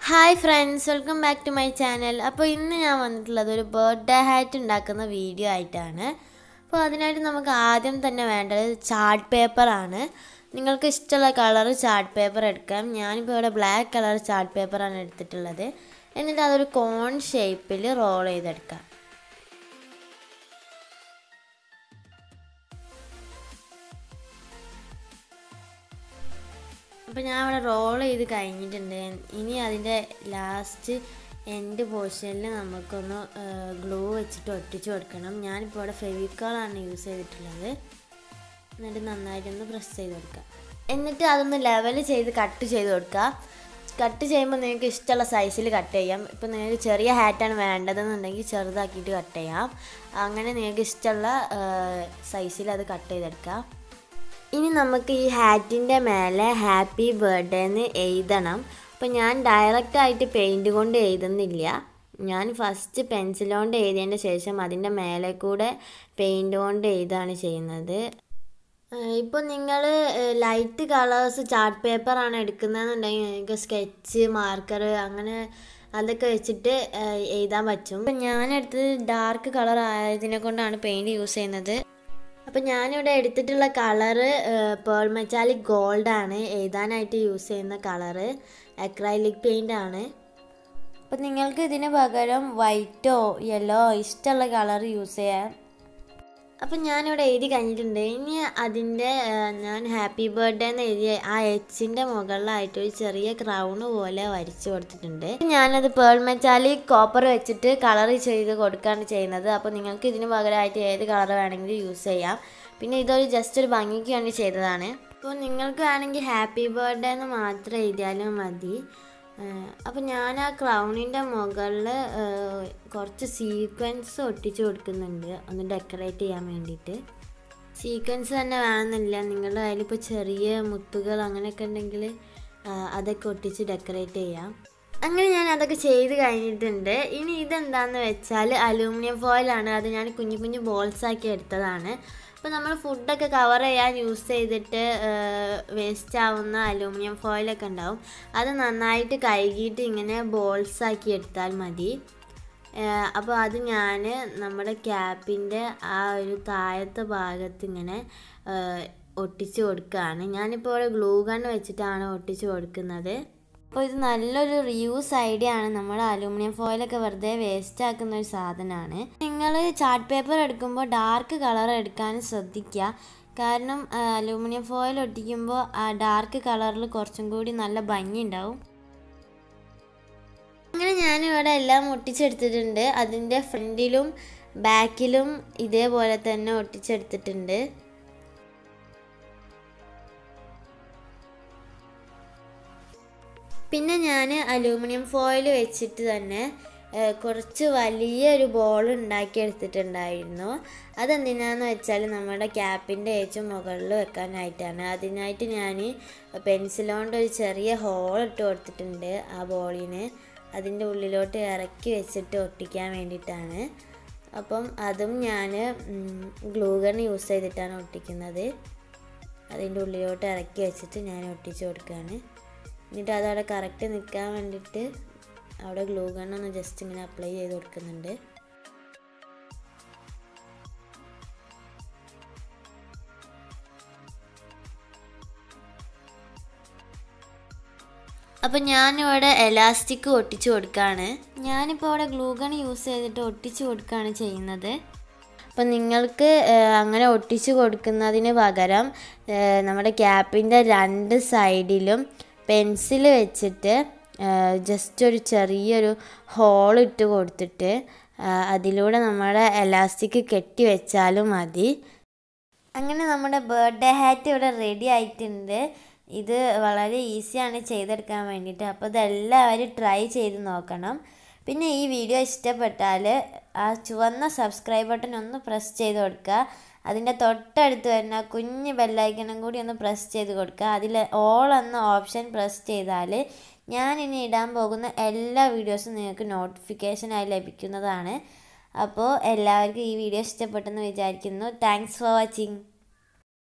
hi friends welcome back to my channel അപ്പോൾ ഇന്ന് ഞാൻ വന്നിട്ടുള്ളത് ഒരു ബർത്ത്ഡേ ഹാറ്റ് ഉണ്ടാക്കുന്ന വീഡിയോ ആയിട്ടാണ് അപ്പോൾ അതിനായിട്ട് നമുക്ക് ആദ്യം തന്നെ വേണ്ടത് ചാർട്ട് പേപ്പറാണ് നിങ്ങൾക്ക് ഇഷ്ടമുള്ള കളർ ചാർട്ട് പേപ്പർ എടുക്കാം ഞാനിപ്പോൾ ഇവിടെ ബ്ലാക്ക് കളർ ചാർട്ട് പേപ്പറാണ് എടുത്തിട്ടുള്ളത് എന്നിട്ട് അതൊരു കോൺ ഷേപ്പിൽ റോൾ ചെയ്തെടുക്കാം അപ്പോൾ ഞാൻ ഇവിടെ റോൾ ചെയ്ത് കഴിഞ്ഞിട്ടുണ്ട് ഇനി അതിൻ്റെ ലാസ്റ്റ് എൻഡ് പോർഷനിൽ നമുക്കൊന്ന് ഗ്ലൂ വെച്ചിട്ട് ഒട്ടിച്ച് കൊടുക്കണം ഞാനിപ്പോൾ ഇവിടെ ഫെവിക്കോളാണ് യൂസ് ചെയ്തിട്ടുള്ളത് എന്നിട്ട് നന്നായിട്ടൊന്ന് പ്രസ് ചെയ്ത് കൊടുക്കുക എന്നിട്ട് അതൊന്ന് ലെവൽ ചെയ്ത് കട്ട് ചെയ്ത് കൊടുക്കുക കട്ട് ചെയ്യുമ്പോൾ നിങ്ങൾക്ക് ഇഷ്ടമുള്ള സൈസിൽ കട്ട് ചെയ്യാം ഇപ്പോൾ നിങ്ങൾക്ക് ചെറിയ ഹാറ്റാണ് വേണ്ടതെന്നുണ്ടെങ്കിൽ ചെറുതാക്കിയിട്ട് കട്ട് ചെയ്യാം അങ്ങനെ നിങ്ങൾക്ക് ഇഷ്ടമുള്ള സൈസിൽ അത് കട്ട് ചെയ്തെടുക്കാം ഇനി നമുക്ക് ഈ ഹാറ്റിൻ്റെ മേലെ ഹാപ്പി ബർത്ത്ഡേ എന്ന് എഴുതണം അപ്പോൾ ഞാൻ ഡയറക്റ്റ് ആയിട്ട് പെയിൻറ് കൊണ്ട് എഴുതുന്നില്ല ഞാൻ ഫസ്റ്റ് പെൻസിൽ കൊണ്ട് എഴുതിയതിൻ്റെ ശേഷം അതിൻ്റെ മേലെ കൂടെ പെയിൻറ് കൊണ്ട് എഴുതാണ് ചെയ്യുന്നത് ഇപ്പോൾ നിങ്ങൾ ലൈറ്റ് കളേഴ്സ് ചാർട്ട് പേപ്പറാണ് എടുക്കുന്നതെന്നുണ്ടെങ്കിൽ നിങ്ങൾക്ക് സ്കെച്ച് മാർക്കർ അങ്ങനെ അതൊക്കെ വെച്ചിട്ട് എഴുതാൻ പറ്റും ഇപ്പം ഞാനെടുത്തത് ഡാർക്ക് കളർ ആയതിനെ കൊണ്ടാണ് പെയിൻറ് യൂസ് ചെയ്യുന്നത് അപ്പം ഞാനിവിടെ എടുത്തിട്ടുള്ള കളറ് പേൾ മെറ്റാലിക് ഗോൾഡാണ് എഴുതാനായിട്ട് യൂസ് ചെയ്യുന്ന കളറ് അക്രൈലിക് പെയിൻ്റ് ആണ് അപ്പം നിങ്ങൾക്ക് ഇതിന് പകരം വൈറ്റോ യെല്ലോ ഇഷ്ടമുള്ള കളർ യൂസ് ചെയ്യാം അപ്പം ഞാനിവിടെ എഴുതി കഴിഞ്ഞിട്ടുണ്ട് ഇനി അതിൻ്റെ ഞാൻ ഹാപ്പി ബർത്ത്ഡേ എന്ന് എഴുതിയ ആ എച്ചിൻ്റെ മുകളിലായിട്ട് ഒരു ചെറിയ ക്രൗണ് പോലെ വരച്ചു കൊടുത്തിട്ടുണ്ട് ഞാനത് പേൾ മെറ്റാലിക് കോപ്പർ വെച്ചിട്ട് കളർ ചെയ്ത് കൊടുക്കുകയാണ് ചെയ്യുന്നത് അപ്പോൾ നിങ്ങൾക്ക് ഇതിന് പകരമായിട്ട് ഏത് കളർ വേണമെങ്കിലും യൂസ് ചെയ്യാം പിന്നെ ഇതൊരു ജസ്റ്റ് ഒരു ഭംഗിക്ക് വേണ്ടി ചെയ്തതാണ് അപ്പോൾ നിങ്ങൾക്ക് വേണമെങ്കിൽ ഹാപ്പി ബർത്ത്ഡേ എന്ന് മാത്രം എഴുതിയാലും മതി അപ്പോൾ ഞാൻ ആ ക്രൗണിൻ്റെ മുകളിൽ കുറച്ച് സീക്വൻസ് ഒട്ടിച്ച് കൊടുക്കുന്നുണ്ട് ഒന്ന് ഡെക്കറേറ്റ് ചെയ്യാൻ വേണ്ടിയിട്ട് സീക്വൻസ് തന്നെ വേണമെന്നില്ല നിങ്ങളുടെ കയ്യിലിപ്പോൾ ചെറിയ മുത്തുകൾ അങ്ങനെയൊക്കെ ഉണ്ടെങ്കിൽ അതൊക്കെ ഒട്ടിച്ച് ഡെക്കറേറ്റ് ചെയ്യാം അങ്ങനെ ഞാൻ അതൊക്കെ ചെയ്ത് കഴിഞ്ഞിട്ടുണ്ട് ഇനി ഇതെന്താണെന്ന് വെച്ചാൽ അലൂമിനിയം ഫോയിലാണ് അത് ഞാൻ കുഞ്ഞു കുഞ്ഞു ബോൾസ് ആക്കി എടുത്തതാണ് അപ്പോൾ നമ്മൾ ഫുഡൊക്കെ കവർ ചെയ്യാൻ യൂസ് ചെയ്തിട്ട് വേസ്റ്റ് ആവുന്ന അലൂമിനിയം ഫോയിലൊക്കെ ഉണ്ടാവും അത് നന്നായിട്ട് കഴുകിയിട്ട് ഇങ്ങനെ ബോൾസ് ആക്കി എടുത്താൽ മതി അപ്പോൾ അത് ഞാൻ നമ്മുടെ ക്യാപ്പിൻ്റെ ആ ഒരു താഴത്തെ ഭാഗത്ത് ഇങ്ങനെ ഒട്ടിച്ച് കൊടുക്കുകയാണ് ഞാനിപ്പോൾ ഇവിടെ ഗ്ലൂ ഗൺ വെച്ചിട്ടാണ് ഒട്ടിച്ച് കൊടുക്കുന്നത് അപ്പോൾ ഇത് നല്ലൊരു റിയൂസ് ഐഡിയ ആണ് നമ്മൾ അലൂമിനിയം ഫോയിലൊക്കെ വെറുതെ വേസ്റ്റ് ആക്കുന്ന ഒരു സാധനമാണ് നിങ്ങൾ ചാർട്ട് പേപ്പർ എടുക്കുമ്പോൾ ഡാർക്ക് കളർ എടുക്കാൻ ശ്രദ്ധിക്കുക കാരണം അലൂമിനിയം ഫോയിൽ ഒട്ടിക്കുമ്പോൾ ആ ഡാർക്ക് കളറിൽ കുറച്ചും കൂടി നല്ല ഭംഗി ഉണ്ടാവും അങ്ങനെ ഞാനിവിടെ എല്ലാം ഒട്ടിച്ചെടുത്തിട്ടുണ്ട് അതിൻ്റെ ഫ്രണ്ടിലും ബാക്കിലും ഇതേപോലെ തന്നെ ഒട്ടിച്ചെടുത്തിട്ടുണ്ട് പിന്നെ ഞാൻ അലൂമിനിയം ഫോയിൽ വെച്ചിട്ട് തന്നെ കുറച്ച് വലിയൊരു ബോൾ ഉണ്ടാക്കിയെടുത്തിട്ടുണ്ടായിരുന്നു അതെന്തിനാന്ന് വെച്ചാൽ നമ്മുടെ ക്യാപ്പിൻ്റെ ഏറ്റവും മുകളിൽ വെക്കാനായിട്ടാണ് അതിനായിട്ട് ഞാൻ പെൻസിൽ കൊണ്ട് ഒരു ചെറിയ ഹോൾ ഇട്ട് കൊടുത്തിട്ടുണ്ട് ആ ബോളിന് അതിൻ്റെ ഉള്ളിലോട്ട് ഇറക്കി വെച്ചിട്ട് ഒട്ടിക്കാൻ വേണ്ടിയിട്ടാണ് അപ്പം അതും ഞാൻ ഗ്ലൂഗൺ യൂസ് ചെയ്തിട്ടാണ് ഒട്ടിക്കുന്നത് അതിൻ്റെ ഉള്ളിലോട്ട് ഇറക്കി വെച്ചിട്ട് ഞാൻ ഒട്ടിച്ച് കൊടുക്കുകയാണ് എന്നിട്ട് അതവിടെ കറക്റ്റ് നിൽക്കാൻ വേണ്ടിയിട്ട് അവിടെ ഗ്ലൂ ഗണ്ണൊന്ന് ജസ്റ്റ് ഇങ്ങനെ അപ്ലൈ ചെയ്ത് കൊടുക്കുന്നുണ്ട് അപ്പം ഞാനിവിടെ എലാസ്റ്റിക് ഒട്ടിച്ചു കൊടുക്കുകയാണ് ഞാനിപ്പോൾ ഇവിടെ ഗ്ലൂഗൺ യൂസ് ചെയ്തിട്ട് ഒട്ടിച്ചു കൊടുക്കുകയാണ് ചെയ്യുന്നത് അപ്പം നിങ്ങൾക്ക് അങ്ങനെ ഒട്ടിച്ചു കൊടുക്കുന്നതിന് പകരം നമ്മുടെ ക്യാപ്പിൻ്റെ രണ്ട് സൈഡിലും പെൻസിൽ വെച്ചിട്ട് ജസ്റ്റ് ഒരു ചെറിയൊരു ഹോൾ ഇട്ട് കൊടുത്തിട്ട് അതിലൂടെ നമ്മുടെ എലാസ്റ്റിക് കെട്ടി വെച്ചാലും മതി അങ്ങനെ നമ്മുടെ ബർത്ത്ഡേ ഹാറ്റ് ഇവിടെ റെഡി ആയിട്ടുണ്ട് ഇത് വളരെ ഈസിയാണ് ചെയ്തെടുക്കാൻ വേണ്ടിയിട്ട് അപ്പോൾ ഇതെല്ലാവരും ട്രൈ ചെയ്ത് നോക്കണം പിന്നെ ഈ വീഡിയോ ഇഷ്ടപ്പെട്ടാൽ ആ ചുവന്ന സബ്സ്ക്രൈബ് ബട്ടൺ ഒന്ന് പ്രസ് ചെയ്ത് കൊടുക്കുക അതിൻ്റെ തൊട്ടടുത്ത് വരുന്ന കുഞ്ഞ് ബെല്ലൈക്കണും കൂടി ഒന്ന് പ്രസ് ചെയ്ത് കൊടുക്കുക അതിൽ ഓൾ എന്ന ഓപ്ഷൻ പ്രസ് ചെയ്താൽ ഞാൻ ഇനി ഇടാൻ പോകുന്ന എല്ലാ വീഡിയോസും നിങ്ങൾക്ക് നോട്ടിഫിക്കേഷനായി ലഭിക്കുന്നതാണ് അപ്പോൾ എല്ലാവർക്കും ഈ വീഡിയോ ഇഷ്ടപ്പെട്ടെന്ന് വിചാരിക്കുന്നു താങ്ക്സ് ഫോർ വാച്ചിങ്